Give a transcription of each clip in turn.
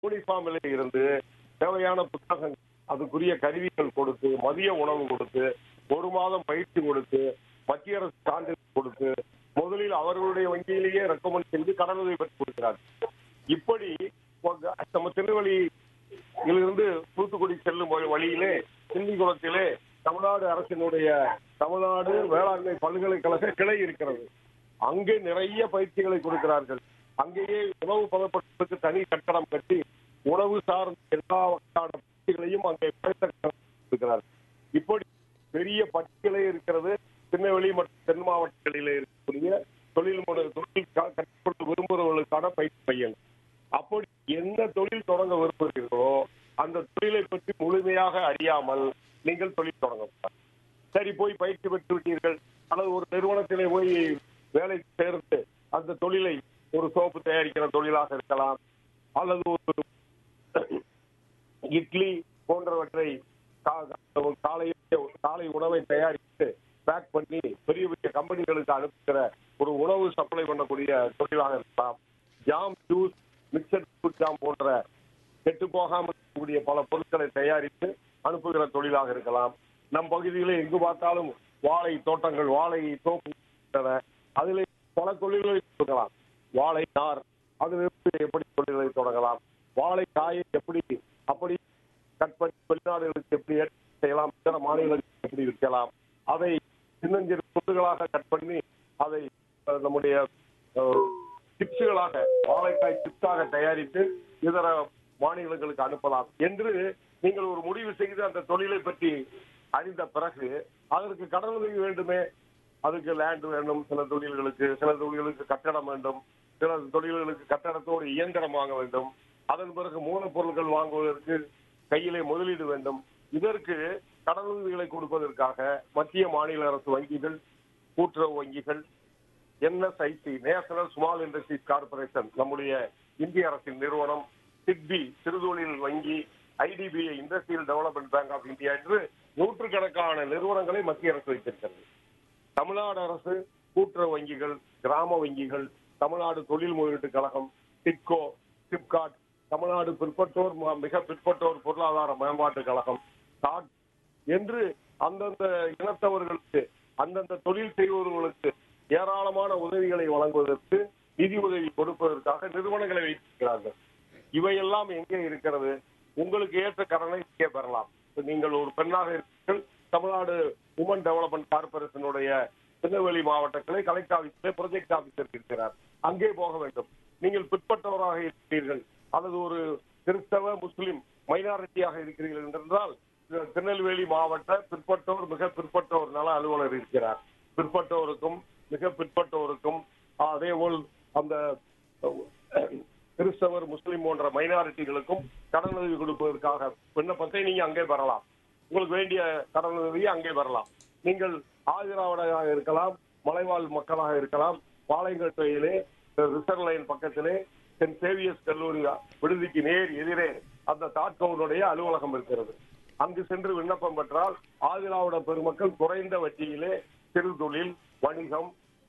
யூனிஃபார்மில் இருந்து தேவையான புத்தகங்கள் அதுக்குரிய கருவிகள் கொடுத்து மதிய உணவு கொடுத்து ஒரு மாதம் பயிற்சி கொடுத்து மத்திய அரசு சான்றிதழ் கொடுத்து முதலில் அவர்களுடைய வங்கியிலேயே ரெக்கமெண்ட் செய்து கடனுதவி பெற்று கொடுக்கிறார்கள் இப்படி உங்க- நம்ம திருநெல்வேலியிலிருந்து தூத்துக்குடி செல்லும் வழி- வழியிலே சிந்திகுளத்திலே தமிழ்நாடு அரசினுடைய தமிழ்நாடு வேளாண்மை பல்கலைக்கழக கிளை இருக்கிறது அங்கே நிறைய பயிற்சிகளை கொடுக்கிறார்கள் அங்கேயே உணவு பதப்படுத்துவதற்கு தனி கட்டடம் கட்டி உணவு சார்ந்த எல்லா வகையான பயிற்சிகளையும் அங்கே இருக்கிறார்கள் இப்படி பெரிய பட்டியலே இருக்கிறது திருநெல்வேலி மற்றும் தென் மாவட்டங்களிலே இருக்கக்கூடிய தொழில் முறை தொழில் க- கற்றுக்கொள்ள விரும்புகிறவர்களுக்கான பயிற்சி மையங்கள் அப்படி எந்த தொழில் தொடங்க விரும்புகிறீர்களோ அந்த தொழிலை பற்றி முழுமையாக அறியாமல் நீங்கள் தொழில் தொடங்க கூடாது. சரி போய் பயிற்சி பெற்று விட்டீர்கள் அல்லது ஒரு நிறுவனத்திலே போய் வேலைக்கு சேர்ந்து அந்த தொழிலை ஒரு சோப்பு தயாரிக்கிற தொழிலாக இருக்கலாம் அல்லது ஒரு இட்லி போன்றவற்றை கா- காலையிலே காலை உணவை தயாரித்து பேக் பண்ணி பெரிய பெரிய கம்பெனிகளுக்கு அனுப்புகிற ஒரு உணவு சப்ளை பண்ணக்கூடிய தொழிலாக இருக்கலாம் jam juice mixer fruit jam போன்ற கெட்டு போகாமல் இருக்கக்கூடிய பல பொருட்களை தயாரித்து அனுப்புகிற தொழிலாக இருக்கலாம் நம் பகுதியிலே எங்கு பார்த்தாலும் வாழை தோட்டங்கள் வாழை தோப்பு உள்ளன. அதிலே பல தொழில்களை கொடுக்கலாம் வாழை நார் அதிலிருந்து எப்படி தொழில்களை தொடங்கலாம் வாழை காயை எப்படி அப்படி கட் பண்ணி வெளிநாடுகளுக்கு எப்படி ஏற்றுமதி செய்யலாம் இதர மாநிலங்களுக்கு எப்படி விற்கலாம் அதை சின்னஞ்சிறு துண்டுகளாக கட் பண்ணி அதை அஹ், நம்முடைய சிப்ஸுகளாக வாழைக்காய் சிப்ஸாக தயாரித்து இதர மாநிலங்களுக்கு அனுப்பலாம் என்று நீங்கள் ஒரு முடிவு செய்து அந்த தொழிலை பற்றி அறிந்த பிறகு அதற்கு கடனுதவி வேண்டுமே அதுக்கு லேண்ட் வேண்டும் சில தொழில்களுக்கு சில தொழில்களுக்கு கட்டடம் வேண்டும் சில தொழில்களுக்கு கட்டடத்தோடு இயந்திரம் வாங்க வேண்டும் அதன் பிறகு மூலப்பொருட்கள் வாங்குவதற்கு கையிலே முதலீடு வேண்டும் இதற்கு கடனுதவிகளை கொடுப்பதற்காக மத்திய மாநில அரசு வங்கிகள் கூட்டுறவு வங்கிகள் NSIC national small industries corporation நம்முடைய இந்திய அரசின் நிறுவனம் சிட்பி சிறுதொழில் வங்கி IDBI industrial development bank of India என்று நூற்றுக்கணக்கான நிறுவனங்களை மத்திய அரசு வைத்திருக்கிறது தமிழ்நாடு அரசு கூட்டுறவு வங்கிகள் கிராம வங்கிகள் தமிழ்நாடு தொழில் முதலீட்டு கழகம் டிட்கோ சிப்காட் தமிழ்நாடு பிற்பட்டோர் ம- மிக பிற்பட்டோர் பொருளாதார மேம்பாட்டு கழகம் டாட் என்று அந்தந்த இனத்தவர்களுக்கு அந்தந்த தொழில் செய்பவர்களுக்கு ஏராளமான உதவிகளை வழங்குவதற்கு நிதி உதவி கொடுப்பதற்காக நிறுவனங்களை வைத்திருக்கிறார்கள் இவையெல்லாம் எங்கே இருக்கிறது உங்களுக்கு ஏற்ற கடனை இங்கே பெறலாம் இப்ப நீங்கள் ஒரு பெண்ணாக இருக்கிறீர்கள் தமிழ்நாடு உமன் டெவலப்மெண்ட் கார்பரேஷனுடைய திருநெல்வேலி மாவட்ட கிளை கலெக்டர் ஆபீஸிலே ப்ரொஜெக்ட் ஆபீசர் இருக்கிறார் அங்கே போக வேண்டும் நீங்கள் பிற்பட்டவராக இருக்கிறீர்கள் அல்லது ஒரு கிறிஸ்தவ முஸ்லிம் மைனாரிட்டியாக இருக்கிறீர்கள் என்றால் இந்த திருநெல்வேலி மாவட்ட பிற்பட்டோர் மிக பிற்பட்டோர் நல அலுவலர் இருக்கிறார் பிற்பட்டோருக்கும் மிக பிற்பட்டோருக்கும் அதே போல் அந்த அஹ், கிறிஸ்தவர் முஸ்லிம் போன்ற மைனாரிட்டிகளுக்கும் கடனுதவி கொடுப்பதற்காக விண்ணப்பத்தை நீங்க அங்கே பெறலாம் உங்களுக்கு வேண்டிய கடனுதவியை அங்கே பெறலாம் நீங்கள் ஆதிராவிடையாக இருக்கலாம் மலைவாழ் மக்களாக இருக்கலாம் பாளையங்கோட்டையிலே ரிசர்வ் லைன் பக்கத்திலே சென்ட் சேவியர்ஸ் கல்லூரி விடுதிக்கு நேர் எதிரே அந்த தாட்கவுனுடைய அலுவலகம் இருக்கிறது அங்கு சென்று விண்ணப்பம் பெற்றால் ஆதிராவிட பெருமக்கள் குறைந்த வட்டியிலே சிறு தொழில் வணிகம்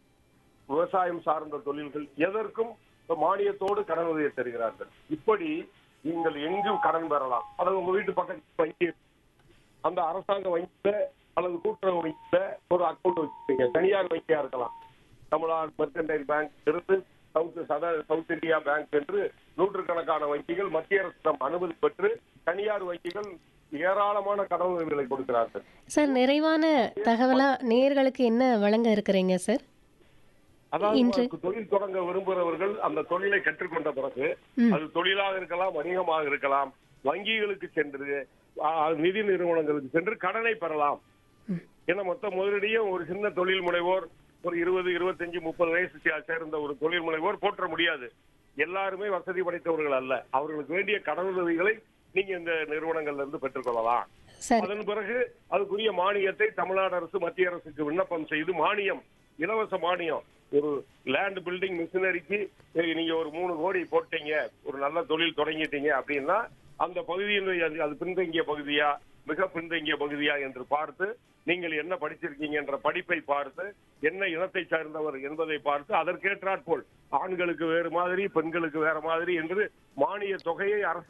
விவசாயம் சார்ந்த தொழில்கள் எதற்கும் மானியத்தோடு கடன் உதவி தருகிறார்கள் இப்படி நீங்கள் எங்கும் கடன் பெறலாம் அல்லது உங்க வீட்டு பக்கத்து வங்கி அந்த அரசாங்க வங்கியில அல்லது கூட்டுறவு வங்கியில ஒரு அக்கௌண்ட் வச்சிருக்கீங்க தனியார் வங்கியா இருக்கலாம் தமிழ்நாடு மெர்கன்டைல் பேங்க் இருந்து சவுத் சத சவுத் இந்தியா பேங்க் என்று நூற்றுக்கணக்கான வங்கிகள் மத்திய அரசிடம் அனுமதி பெற்று தனியார் வங்கிகள் ஏராளமான கடன் உதவிகளை கொடுக்கிறார்கள் சார் நிறைவான தகவலா நேயர்களுக்கு என்ன வழங்க இருக்கிறீங்க சார் அதாவது இன்று- உங்களுக்கு தொழில் தொடங்க விரும்புகிறவர்கள் அந்த தொழிலை கற்றுக்கொண்ட பிறகு அது தொழிலாக இருக்கலாம் வணிகமாக இருக்கலாம் வங்கிகளுக்கு சென்று ஆ, நிதி நிறுவனங்களுக்கு சென்று கடனை பெறலாம் ஏன்னா மொத்த முதலீடையும் ஒரு சின்ன தொழில் முனைவோர் ஒரு இருபது இருபத்தஞ்சு முப்பது வயசு சே- சேர்ந்த ஒரு தொழில் முனைவோர் போற்ற முடியாது எல்லாருமே வசதி படைத்தவர்கள் அல்ல அவர்களுக்கு வேண்டிய கடனுதவிகளை நீங்க இந்த நிறுவனங்கள்ல இருந்து பெற்றுக்கொள்ளலாம் சரி அதன் பிறகு அதுக்குரிய மானியத்தை தமிழ்நாடு அரசு மத்திய அரசுக்கு விண்ணப்பம் செய்து மானியம் இலவச மானியம் ஒரு லேண்ட் பில்டிங் மிஷினரிக்கு நீங்க ஒரு மூணு கோடி போட்டீங்க ஒரு நல்ல தொழில் தொடங்கிட்டீங்க அப்படின்னா அந்த பகுதியினுடைய அது- அது பின்தங்கிய பகுதியா மிக பின்தங்கிய பகுதியா என்று பார்த்து நீங்கள் என்ன படிச்சிருக்கீங்க என்ற படிப்பை பார்த்து என்ன இனத்தை சார்ந்தவர் என்பதை பார்த்து அதற்கேற்றாற்போல் ஆண்களுக்கு வேறு மாதிரி பெண்களுக்கு வேற மாதிரி என்று மானிய தொகையை அரசு